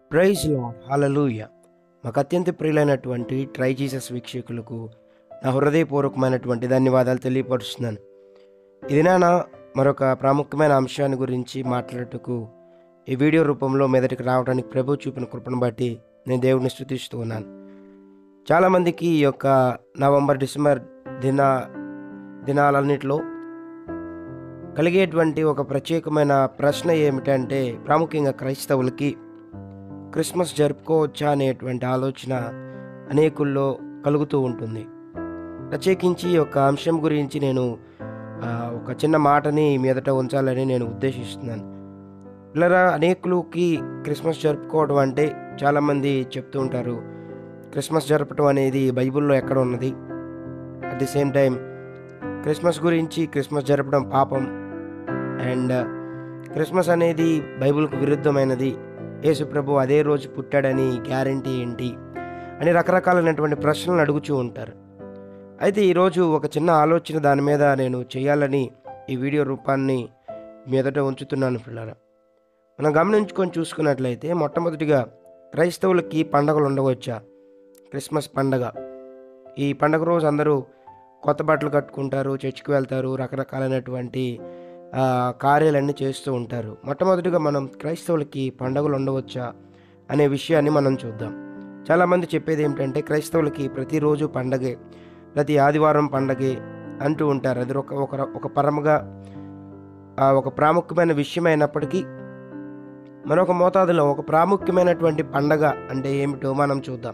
praise lord హల్లెలూయా మాకు అత్యంత ప్రియులైనటువంటి try Jesus వీక్షకులకు నా హృదయపూర్వకమైనటువంటి ధన్యవాదాలు తెలియపరుస్తున్నాను ఇది నా మరొక ప్రాముఖ్యమైన అంశాన్ని గురించి మాట్లాడుటకు ఈ వీడియో రూపంలో మెదటికి రావడానికి ప్రభు చూపిన కృపను బట్టి నేను దేవుడిని స్థుతిస్తూ ఉన్నాను చాలామందికి ఈ యొక్క నవంబర్ డిసెంబర్ దిన దినాలన్నిటిలో కలిగేటువంటి ఒక ప్రత్యేకమైన ప్రశ్న ఏమిటంటే ప్రాముఖ్యంగా క్రైస్తవులకి క్రిస్మస్ జరుపుకోవచ్చా అనేటువంటి ఆలోచన అనేకుల్లో కలుగుతూ ఉంటుంది ప్రత్యేకించి ఈ యొక్క అంశం గురించి నేను ఆ, ఒక చిన్న మాటని మీదట ఉంచాలని నేను ఉద్దేశిస్తున్నాను పిల్లరా అనేకులకి క్రిస్మస్ జరుపుకోవడం అంటే చాలామంది చెప్తూ ఉంటారు క్రిస్మస్ జరపడం అనేది బైబిల్లో ఎక్కడ ఉన్నది at the same time Christmas గురించి క్రిస్మస్ జరపడం పాపం అండ్ క్రిస్మస్ అనేది బైబిల్కు విరుద్ధమైనది యేసు ప్రభు అదే రోజు పుట్టాడని గ్యారంటీ ఏంటి అని రకరకాలైనటువంటి ప్రశ్నలు అడుగుతూ ఉంటారు అయితే ఈరోజు ఒక చిన్న ఆలోచన దాని మీద నేను చేయాలని ఈ వీడియో రూపాన్ని మీదట ఉంచుతున్నాను పిల్లల మనం గమనించుకొని చూసుకున్నట్లయితే మొట్టమొదటిగా క్రైస్తవులకి పండగలు ఉండవచ్చా క్రిస్మస్ పండగ ఈ పండగ రోజు అందరూ కొత్త బట్టలు కట్టుకుంటారు చర్చికి వెళ్తారు రకరకాలైనటువంటి ఆ, కార్యాలన్నీ చేస్తూ ఉంటారు మొట్టమొదటిగా మనం క్రైస్తవులకి పండగలు ఉండవచ్చా అనే విషయాన్ని మనం చూద్దాం చాలామంది చెప్పేది ఏమిటంటే క్రైస్తవులకి ప్రతిరోజు పండగే ప్రతి ఆదివారం పండగే అంటూ ఉంటారు అది ఒక ఒక ఒక పరముగా ఆ, ఒక ప్రాముఖ్యమైన విషయం అయినప్పటికీ మరొక మోతాదులో ఒక ప్రాముఖ్యమైనటువంటి పండగ అంటే ఏమిటో మనం చూద్దాం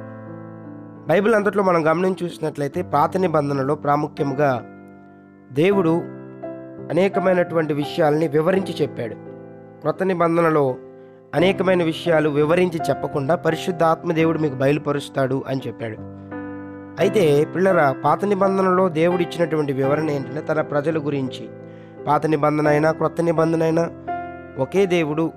బైబిల్ అంతట్లో మనం గమనించి చూసినట్లయితే పాత నిబంధనలో ప్రాముఖ్యముగా దేవుడు అనేకమైనటువంటి విషయాల్ని వివరించి చెప్పాడు క్రొత్త నిబంధనలో అనేకమైన విషయాలు వివరించి చెప్పకుండా పరిశుద్ధ ఆత్మదేవుడు మీకు బయలుపరుస్తాడు అని చెప్పాడు అయితే పిల్లల పాత నిబంధనలో దేవుడు ఇచ్చినటువంటి వివరణ ఏంటంటే తన ప్రజల గురించి పాత నిబంధన అయినా క్రొత్త నిబంధన అయినా ఒకే దేవుడు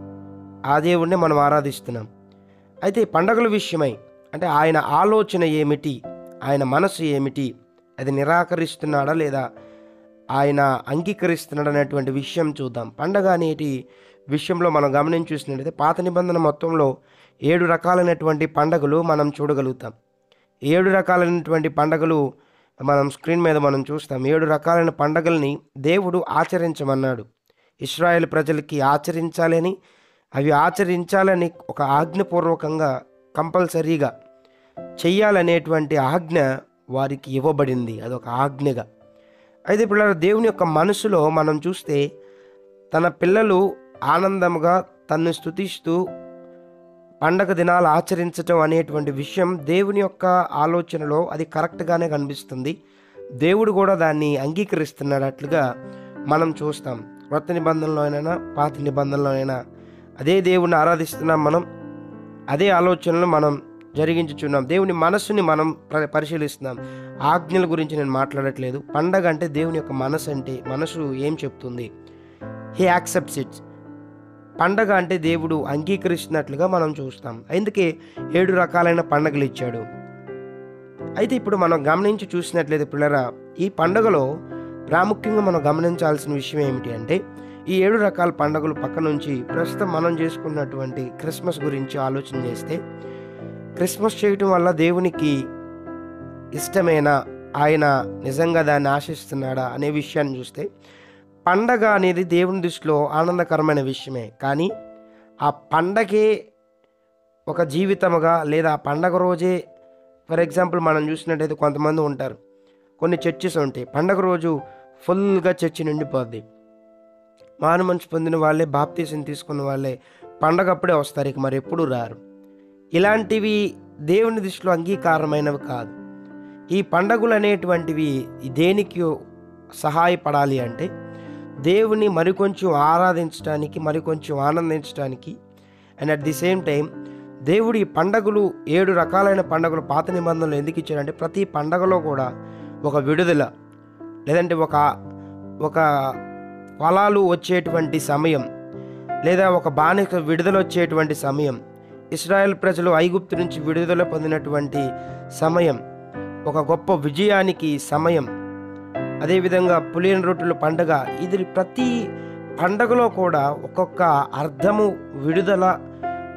ఆ దేవుడిని మనం ఆరాధిస్తున్నాం అయితే పండగల విషయమై అంటే ఆయన ఆలోచన ఏమిటి ఆయన మనసు ఏమిటి అది నిరాకరిస్తున్నాడా లేదా ఆయన అంగీకరిస్తున్నాడు అనేటువంటి విషయం చూద్దాం పండగ అనేటి విషయంలో మనం గమనించి చూసినట్లయితే పాత నిబంధన మొత్తంలో ఏడు రకాలైనటువంటి పండగలు మనం చూడగలుగుతాం ఏడు రకాలైనటువంటి పండగలు మనం స్క్రీన్ మీద మనం చూస్తాం ఏడు రకాలైన పండగల్ని దేవుడు ఆచరించమన్నాడు ఇస్రాయేల్ ప్రజలకి ఆచరించాలని అవి ఆచరించాలని ఒక ఆజ్ఞపూర్వకంగా కంపల్సరీగా చెయ్యాలనేటువంటి ఆజ్ఞ వారికి ఇవ్వబడింది అదొక ఆజ్ఞగా అయితే పిల్లల దేవుని యొక్క మనసులో మనం చూస్తే తన పిల్లలు ఆనందముగా తన్ను స్తుతిస్తూ పండగ దినాలు ఆచరించటం అనేటువంటి విషయం దేవుని యొక్క ఆలోచనలో అది కరెక్ట్గానే కనిపిస్తుంది దేవుడు కూడా దాన్ని అంగీకరిస్తున్నట్లుగా మనం చూస్తాం కొత్త నిబంధనలో అయినా పాత నిబంధనలో అయినా అదే దేవుణ్ణి ఆరాధిస్తున్నాం మనం అదే ఆలోచనలు మనం జరిగించుచున్నాం దేవుని మనస్సుని మనం ప- పరిశీలిస్తున్నాం ఆజ్ఞల గురించి నేను మాట్లాడట్లేదు పండగ అంటే దేవుని యొక్క మనసు అంటే మనసు ఏం చెప్తుంది హీ యాక్సెప్ట్స్ ఇట్స్ పండగ అంటే దేవుడు అంగీకరిస్తున్నట్లుగా మనం చూస్తాం అందుకే ఏడు రకాలైన పండగలు ఇచ్చాడు అయితే ఇప్పుడు మనం గమనించి చూసినట్లయితే పిల్లరా ఈ పండగలో ప్రాముఖ్యంగా మనం గమనించాల్సిన విషయం ఏమిటి అంటే ఈ ఏడు రకాల పండుగలు పక్క నుంచి ప్రస్తుతం మనం చేసుకున్నటువంటి క్రిస్మస్ గురించి ఆలోచన చేస్తే క్రిస్మస్ చేయటం వల్ల దేవునికి ఇష్టమేనా ఆయన నిజంగా దాన్ని ఆశిస్తున్నాడా అనే విషయాన్ని చూస్తే పండగ అనేది దేవుని దృష్టిలో ఆనందకరమైన విషయమే కానీ ఆ పండగే ఒక జీవితముగా లేదా ఆ పండగ రోజే ఫర్ ఎగ్జాంపుల్ మనం చూసినట్టయితే కొంతమంది ఉంటారు కొన్ని చర్చెస్ ఉంటాయి పండగ రోజు ఫుల్గా చర్చి నిండిపోద్ది మారు మనసు పొందిన వాళ్ళే బాప్తీసం తీసుకున్న వాళ్ళే పండగప్పుడే వస్తారు ఇక మరి ఎప్పుడు రారు ఇలాంటివి దేవుని దృష్టిలో అంగీకారమైనవి కాదు ఈ పండగలు అనేటువంటివి దేనికి సహాయపడాలి అంటే దేవుని మరికొంచెం ఆరాధించడానికి మరికొంచెం ఆనందించడానికి and at the same time దేవుడు ఈ పండగలు ఏడు రకాలైన పండగలు పాత నిబంధనలు ఎందుకు ఇచ్చాడంటే ప్రతి పండగలో కూడా ఒక విడుదల లేదంటే ఒక ఒక ఫలాలు వచ్చేటువంటి సమయం లేదా ఒక బానిస విడుదల వచ్చేటువంటి సమయం ఇస్రాయెల్ ప్రజలు ఐగుప్తు నుంచి విడుదల పొందినటువంటి సమయం ఒక గొప్ప విజయానికి సమయం అదేవిధంగా పులియన రొట్టెల పండగ ఇది ప్రతి పండగలో కూడా ఒక్కొక్క అర్థము విడుదల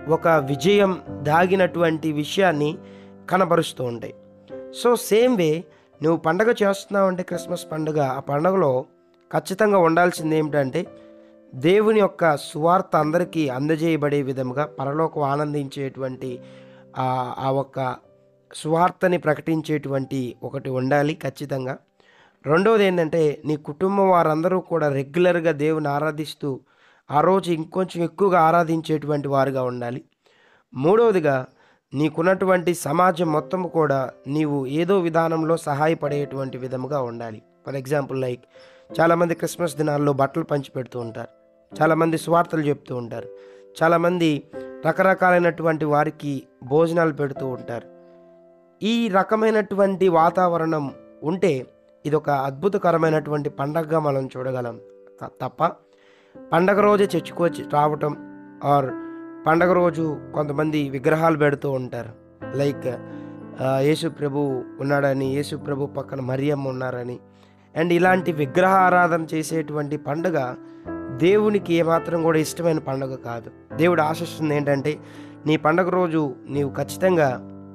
ఒక విజయం దాగినటువంటి విషయాన్ని కనబరుస్తూ ఉంటాయి సో సేమ్ వే నువ్వు పండగ చేస్తున్నావు అంటే క్రిస్మస్ పండుగ ఆ పండుగలో ఖచ్చితంగా ఉండాల్సింది ఏమిటంటే దేవుని యొక్క సువార్త అందరికీ అందజేయబడే విధముగా పరలోకం ఆనందించేటువంటి ఆ ఆ ఒక్క సువార్తని ప్రకటించేటువంటి ఒకటి ఉండాలి ఖచ్చితంగా రెండవది ఏంటంటే నీ కుటుంబం వారందరూ కూడా రెగ్యులర్గా దేవుని ఆరాధిస్తూ ఆ రోజు ఇంకొంచెం ఎక్కువగా ఆరాధించేటువంటి వారుగా ఉండాలి మూడవదిగా నీకున్నటువంటి సమాజం మొత్తం కూడా నీవు ఏదో విధానంలో సహాయపడేటువంటి విధముగా ఉండాలి ఫర్ ఎగ్జాంపుల్ లైక్ చాలామంది క్రిస్మస్ దినాల్లో బట్టలు పంచి పెడుతూ ఉంటారు చాలామంది స్వార్థలు చెప్తూ ఉంటారు చాలామంది రకరకాలైనటువంటి వారికి భోజనాలు పెడుతూ ఉంటారు ఈ రకమైనటువంటి వాతావరణం ఉంటే ఇది ఒక అద్భుతకరమైనటువంటి పండగగా మనం చూడగలం త- తప్ప పండగ రోజే చర్చికొచ్చి రావటం ఆర్ పండగ రోజు కొంతమంది విగ్రహాలు పెడుతూ ఉంటారు లైక్ ఆ, యేసు ప్రభు ఉన్నాడని యేసు ప్రభు పక్కన మరియమ్మ ఉన్నారని అండ్ ఇలాంటి విగ్రహ ఆరాధన చేసేటువంటి పండుగ దేవునికి ఏమాత్రం కూడా ఇష్టమైన పండుగ కాదు దేవుడు ఆశిస్తుంది ఏంటంటే నీ పండగ రోజు నీవు ఖచ్చితంగా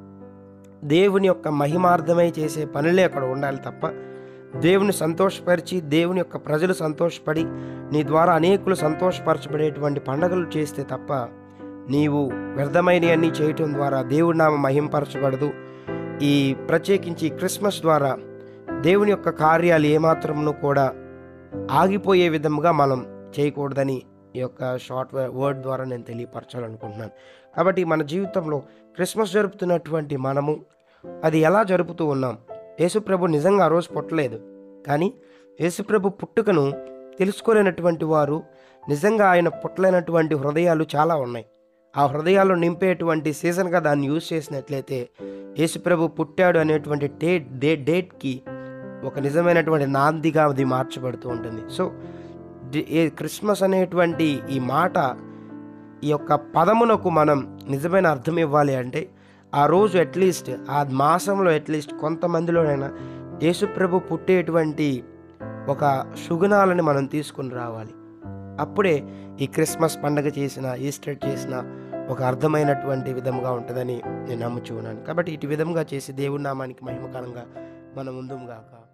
దేవుని యొక్క మహిమార్థమై చేసే పనులే అక్కడ ఉండాలి తప్ప దేవుని సంతోషపరిచి దేవుని యొక్క ప్రజలు సంతోషపడి నీ ద్వారా అనేకులు సంతోషపరచబడేటువంటి పండగలు చేస్తే తప్ప నీవు వ్యర్థమైనవన్నీ చేయటం ద్వారా దేవుడి నామ మహింపరచబడదు ఈ ప్రత్యేకించి క్రిస్మస్ ద్వారా దేవుని యొక్క కార్యాలు ఏమాత్రమును కూడా ఆగిపోయే విధముగా మనం చేయకూడదని ఈ యొక్క షార్ట్ వర్డ్ ద్వారా నేను తెలియపరచాలనుకుంటున్నాను కాబట్టి మన జీవితంలో క్రిస్మస్ జరుపుతున్నటువంటి మనము అది ఎలా జరుపుతూ ఉన్నాం యేసుప్రభు నిజంగా ఆ రోజు పుట్టలేదు కానీ యేసుప్రభు పుట్టుకను తెలుసుకోలేనటువంటి వారు నిజంగా ఆయన పుట్టలేనటువంటి హృదయాలు చాలా ఉన్నాయి ఆ హృదయాల్లో నింపేటువంటి సీజన్గా దాన్ని యూజ్ చేసినట్లయితే యేసుప్రభు పుట్టాడు అనేటువంటి డేట్ డే డేట్కి ఒక నిజమైనటువంటి నాందిగా అది మార్చబడుతూ ఉంటుంది సో డి- ఈ క్రిస్మస్ అనేటువంటి ఈ మాట ఈ యొక్క పదమునకు మనం నిజమైన అర్థం ఇవ్వాలి అంటే ఆ రోజు అట్లీస్ట్ ఆ మాసంలో అట్లీస్ట్ కొంతమందిలోనైనా యేసుప్రభు పుట్టేటువంటి ఒక సుగుణాలని మనం తీసుకుని రావాలి అప్పుడే ఈ క్రిస్మస్ పండగ చేసిన ఈస్టర్ చేసిన ఒక అర్థమైనటువంటి విధముగా ఉంటుందని నేను నమ్ముచు ఉన్నాను కాబట్టి ఇటు విధంగా చేసి దేవుడి నామానికి మహిమకరంగా మనం ముందుగాక